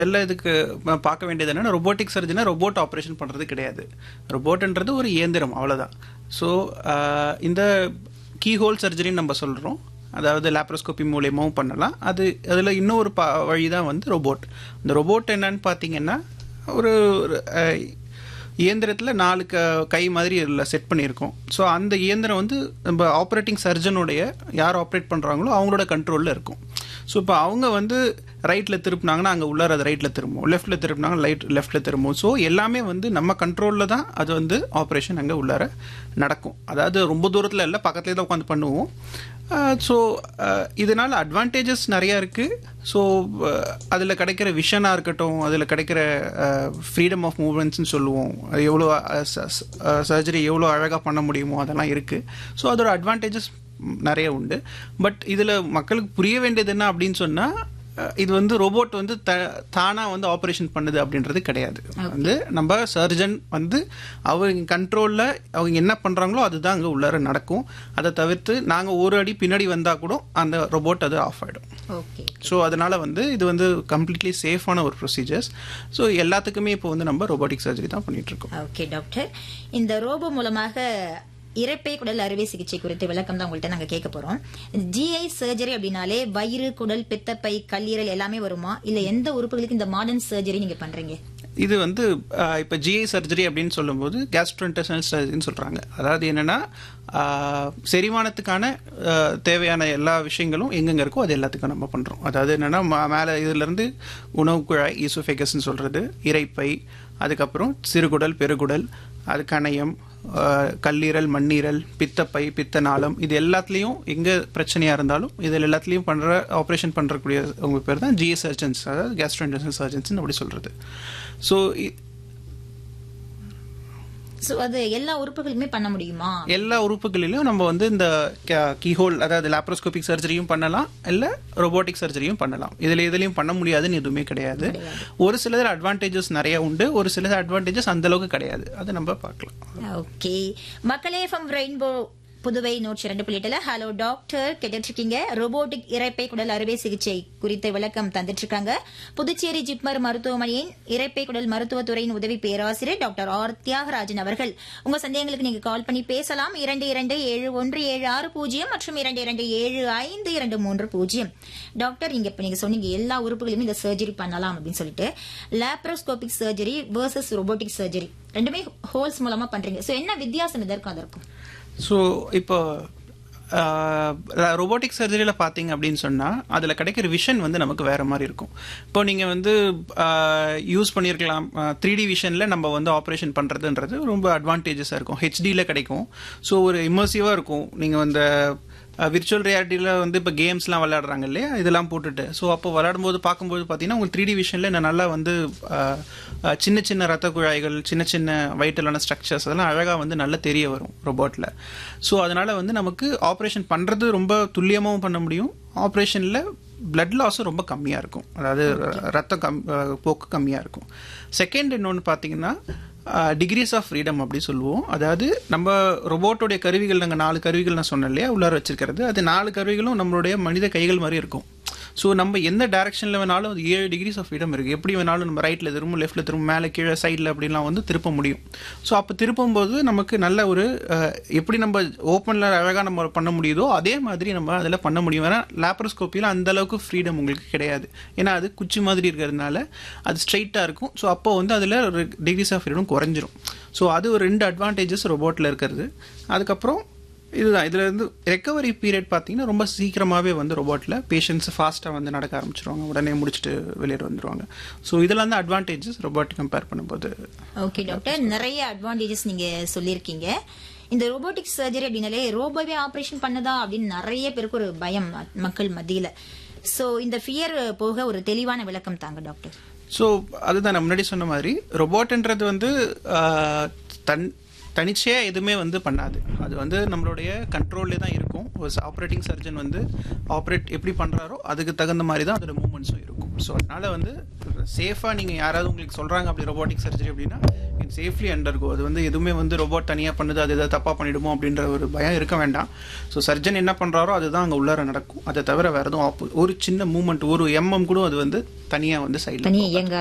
எல்லாம் இதுக்கு ம- பார்க்க வேண்டியது என்னன்னா ரொபோட்டிக் சர்ஜனா ரொபோட் ஆப்ரேஷன் பண்ணுறது கிடையாது ரொபோட்ன்றது ஒரு இயந்திரம் அவ்வளோதான் ஸோ இந்த கீஹோல் சர்ஜரின்னு நம்ம சொல்கிறோம் அதாவது லேப்ரோஸ்கோபி மூலியமாவும் பண்ணலாம் அது அதில் இன்னொரு பா வழி தான் வந்து ரொபோட் இந்த ரொபோட் என்னன்னு பார்த்தீங்கன்னா ஒரு ஒரு, அஹ், இயந்திரத்தில் நாலு க கை மாதிரி இதில் செட் பண்ணியிருக்கோம் ஸோ அந்த இயந்திரம் வந்து நம்ம ஆப்ரேட்டிங் சர்ஜனுடைய யார் ஆப்ரேட் பண்ணுறாங்களோ அவங்களோட கண்ட்ரோலில் இருக்கும் ஸோ இப்போ அவங்க வந்து ரைட்டில் திருப்பினாங்கன்னா அங்கே உள்ளார அது ரைட்டில் திரும்பும் லெஃப்ட்டில் திருப்பினாங்க லைட் லெஃப்ட்டில் திரும்பும் ஸோ எல்லாமே வந்து நம்ம கண்ட்ரோலில் தான் அது வந்து ஆப்ரேஷன் அங்கே உள்ளார நடக்கும் அதாவது ரொம்ப தூரத்தில் இல்லை பக்கத்துலேயே தான் உட்காந்து பண்ணுவோம் ஸோ இதனால் அட்வான்டேஜஸ் நிறையா இருக்குது ஸோ அதில் கிடைக்கிற விஷனாக இருக்கட்டும் அதில் கிடைக்கிற ஃப்ரீடம் ஆஃப் மூவ்மெண்ட்ஸ்னு சொல்லுவோம் அது எவ்வளோ சர்ஜரி எவ்வளோ அழகாக பண்ண முடியுமோ அதெல்லாம் இருக்குது ஸோ அதோட அட்வான்டேஜஸ் நிறைய உண்டு பட் இதில் மக்களுக்கு புரிய வேண்டியது என்ன அப்படின்னு சொன்னால் இது வந்து ரோபோட் வந்து த தானாக வந்து ஆப்ரேஷன் பண்ணுது அப்படின்றது கிடையாது வந்து நம்ம சர்ஜன் வந்து அவங்க கண்ட்ரோலில் அவங்க என்ன பண்ணுறாங்களோ அதுதான் அங்கே உள்ளார நடக்கும் அதை தவிர்த்து நாங்கள் ஒரு அடி பின்னாடி வந்தால் கூட அந்த ரோபோட் அது ஆஃப் ஆகிடும் ஓகே ஸோ அதனால வந்து இது வந்து கம்ப்ளீட்லி சேஃபான ஒரு ப்ரொசீஜர்ஸ் ஸோ எல்லாத்துக்குமே இப்போ வந்து நம்ம ரோபோட்டிக் சர்ஜரி தான் பண்ணிட்டு இருக்கோம் ஓகே டாக்டர் இந்த ரோபோ மூலமாக இரைப்பை குடல் அறுவை சிகிச்சை குறித்து விளக்கம் தான் உங்கள்கிட்ட நாங்க கேட்க போறோம் ஜிஐ சர்ஜரி அப்படின்னாலே வயிறு குடல் பித்தப்பை கல்லீரல் எல்லாமே வருமா இல்ல எந்த உறுப்புகளுக்கு இந்த மாடர்ன் சர்ஜரி நீங்க பண்றீங்க இது வந்து அஹ், இப்போ ஜிஐ சர்ஜரி அப்படின்னு சொல்லும்போது கேஸ்ட்ரோஇன்டெஸ்டனல் சர்ஜரின்னு சொல்கிறாங்க அதாவது என்னென்னா செரிமானத்துக்கான அஹ், தேவையான எல்லா விஷயங்களும் எங்கெங்க இருக்கோ அது எல்லாத்துக்கும் நம்ம பண்ணுறோம் அதாவது என்னென்னா மேலே இதுலேருந்து உணவு குழாய் ஈசோஃபேகஸ்ன்னு சொல்கிறது இரைப்பை அதுக்கப்புறம் சிறுகுடல் பெருகுடல் அது கணையம் அஹ், கல்லீரல் மண்ணீரல் பித்தப்பை பித்த நாளம் இது எல்லாத்துலேயும் எங்கே பிரச்சனையாக இருந்தாலும் இதில் எல்லாத்துலேயும் பண்ணுற ஆப்ரேஷன் பண்ணுறக்கூடிய உங்க பேர் தான் ஜிஎஸ் சர்ஜன்ஸ் அதாவது கேஸ்ட்ரோஇன்டெஸ்டனல் சர்ஜன்ஸ்னு அப்படி சொல்கிறது ஸோ சோ அது எல்லா உறுப்புகளுமே பண்ண முடியுமா எல்லா உறுப்புகளிலும் நம்ம வந்து இந்த கீஹோல் அதாவது லாப்ரோஸ்கோபிக் சர்ஜரியும் பண்ணலாம் இல்லை ரோபோட்டிக் சர்ஜரியும் பண்ணலாம் இதில் எதுலையும் பண்ண முடியாதுன்னு எதுவுமே கிடையாது ஒரு சிலர் அட்வான்டேஜஸ் நிறைய உண்டு ஒரு சில அட்வான்டேஜஸ் அந்த அளவுக்கு கிடையாது அதை நம்ம பார்க்கலாம் ஓகே மக்களே ஃப்ரம் ரெயின்போ புதுவை நூற்றி இரண்டு புள்ளிட்டுல ஹலோ டாக்டர் கேட்டுட்டு இருக்கீங்க ரோபோட்டிக் இரைப்பை குடல் அறுவை சிகிச்சை குறித்த விளக்கம் தந்துட்டு இருக்காங்க புதுச்சேரி ஜிப்மர் மருத்துவமனையின் இரைப்பை குடல் மருத்துவத்துறையின் உதவி பேராசிரியர் டாக்டர் ஆர் தியாகராஜன் அவர்கள் உங்க சந்தேகங்களுக்கு நீங்க கால் பண்ணி பேசலாம் இரண்டு இரண்டு ஏழு ஒன்று ஏழு ஆறு பூஜ்ஜியம் மற்றும் இரண்டு இரண்டு ஏழு ஐந்து இரண்டு மூன்று பூஜ்ஜியம் டாக்டர் இங்க இப்ப நீங்க சொன்னீங்க எல்லா உறுப்புகளுமே இந்த சர்ஜரி பண்ணலாம் அப்படின்னு சொல்லிட்டு laparoscopic surgery versus robotic surgery ரெண்டுமே ஹோல்ஸ் மூலமா பண்றீங்க சோ என்ன வித்தியாசம் இதற்கும் அதற்கும் ஸோ இப்போ ரோபோட்டிக் சர்ஜரியில் பார்த்தீங்க அப்படின்னு சொன்னால் அதில் கிடைக்கிற விஷன் வந்து நமக்கு வேறு மாதிரி இருக்கும் இப்போ நீங்கள் வந்து யூஸ் பண்ணியிருக்கலாம் த்ரீ டி விஷனில் நம்ம வந்து ஆப்ரேஷன் பண்ணுறதுன்றது ரொம்ப அட்வான்டேஜஸாக இருக்கும் ஹெச்டியில் கிடைக்கும் ஸோ ஒரு இமர்சிவாக இருக்கும் நீங்கள் அந்த விர்ச்சுவல் ரியாலிட்டியில் வந்து இப்போ கேம்ஸ்லாம் விளையாடுறாங்க இல்லையா இதெல்லாம் போட்டுட்டு ஸோ அப்போ விளையாடும்போது பார்க்கும்போது பார்த்தீங்கன்னா உங்களுக்கு த்ரீ டி விஷனில் நல்லா வந்து அஹ், அஹ், சின்ன சின்ன ரத்த குழாய்கள் சின்ன சின்ன வைட்டலான ஸ்ட்ரக்சர்ஸ் அதெல்லாம் அழகாக வந்து நல்லா தெரிய வரும் ரோபோட்டில் ஸோ அதனால் வந்து நமக்கு ஆப்ரேஷன் பண்ணுறது ரொம்ப துல்லியமாகவும் பண்ண முடியும் ஆப்ரேஷனில் பிளட் லாஸும் ரொம்ப கம்மியாக இருக்கும் அதாவது ரத்தம் கம் அஹ், போக்கு கம்மியாக இருக்கும் செகண்ட் இன்னொன்று பார்த்தீங்கன்னா டிகிரிஸ் ஆஃப் ஃப்ரீடம் அப்படி சொல்லுவோம் அதாவது நம்ம ரொபோட்டோடைய கருவிகள் நாங்கள் நாலு கருவிகள் நான் சொன்னேன் இல்லையா உள்ளார வச்சிருக்கிறது அது நாலு கருவிகளும் நம்மளுடைய மனித கைகள் மாதிரி இருக்கும் ஸோ நம்ம எந்த டைரக்ஷனில் வேணாலும் அது ஏழு டிகிரிஸ் ஆஃப் ஃப்ரீடம் இருக்குது எப்படி வேணாலும் நம்ம ரைட்டில் திரும்ப லெஃப்ட்டில் திரும்ப மேலே கீழே சைடில் அப்படிலாம் வந்து திருப்ப முடியும் ஸோ அப்போ திருப்பும்போது நமக்கு நல்ல ஒரு அஹ், எப்படி நம்ம ஓப்பனில் அழகாக நம்ம பண்ண முடியுதோ அதே மாதிரி நம்ம அதில் பண்ண முடியும் ஏன்னா லேப்ரோஸ்கோப்பியில் அந்த அளவுக்கு ஃப்ரீடம் உங்களுக்கு கிடையாது ஏன்னா அது குச்சி மாதிரி இருக்கிறதுனால அது ஸ்ட்ரைட்டாக இருக்கும் ஸோ அப்போ வந்து அதில் டிகிரிஸ் ஆஃப் ஃப்ரீடம் குறைஞ்சிரும் ஸோ அது ஒரு ரெண்டு அட்வான்டேஜஸ் ரோபோட்டில் இருக்கிறது அதுக்கப்புறம் இதுதான் இதில் இருந்து ரெக்கவரி பீரியட் பார்த்தீங்கன்னா ரொம்ப சீக்கிரமாகவே வந்து ரோபோட்டில் பேஷண்ட்ஸ் ஃபாஸ்ட்டாக வந்து நடக்க ஆரம்பிச்சிருவாங்க உடனே முடிச்சுட்டு வெளியே வந்துருவாங்க ஸோ இதெல்லாம் தான் அட்வான்டேஜஸ் ரோபோட் கம்பேர் பண்ணும்போது ஓகே டாக்டர் நிறைய அட்வான்டேஜஸ் நீங்க சொல்லியிருக்கீங்க இந்த ரோபோட்டிக் சர்ஜரி அப்படின்னாலே ரோபோவே ஆபரேஷன் பண்ணதா அப்படின்னு நிறைய பேருக்கு ஒரு பயம் ம- மக்கள் மத்தியில சோ இந்த ஃபியர் போக ஒரு தெளிவான விளக்கம் தாங்க டாக்டர் ஸோ அதுதான் நான் முன்னாடி சொன்ன மாதிரி ரொபோட்ன்றது வந்து ஆஹ், தன் தனிச்சையாக எதுவுமே வந்து பண்ணாது அது வந்து நம்மளுடைய கண்ட்ரோல்லே தான் இருக்கும் ஒரு ஆப்ரேட்டிங் சர்ஜன் வந்து ஆப்ரேட் எப்படி பண்ணுறாரோ அதுக்கு தகுந்த மாதிரி தான் அதோட மூமெண்ட்ஸும் இருக்கும் ஸோ அதனால வந்து சேஃபாக நீங்கள் யாராவது உங்களுக்கு சொல்கிறாங்க அப்படி ரொபோட்டிக் சர்ஜரி அப்படின்னா கேன் சேஃப்லி அண்டர்கோ அது வந்து எதுவுமே வந்து ரோபோட் தனியாக பண்ணுது அது எதாவது தப்பாக பண்ணிடுமோ அப்படின்ற ஒரு பயம் இருக்க வேண்டாம் ஸோ சர்ஜன் என்ன பண்ணுறாரோ அதுதான் அங்கே உள்ளார நடக்கும் அதை தவிர வேறு எதுவும் oppo- ஒரு சின்ன மூமெண்ட் ஒரு எம்எம் கூட அது வந்து தனியாக வந்து சைடில் தனியா இயங்க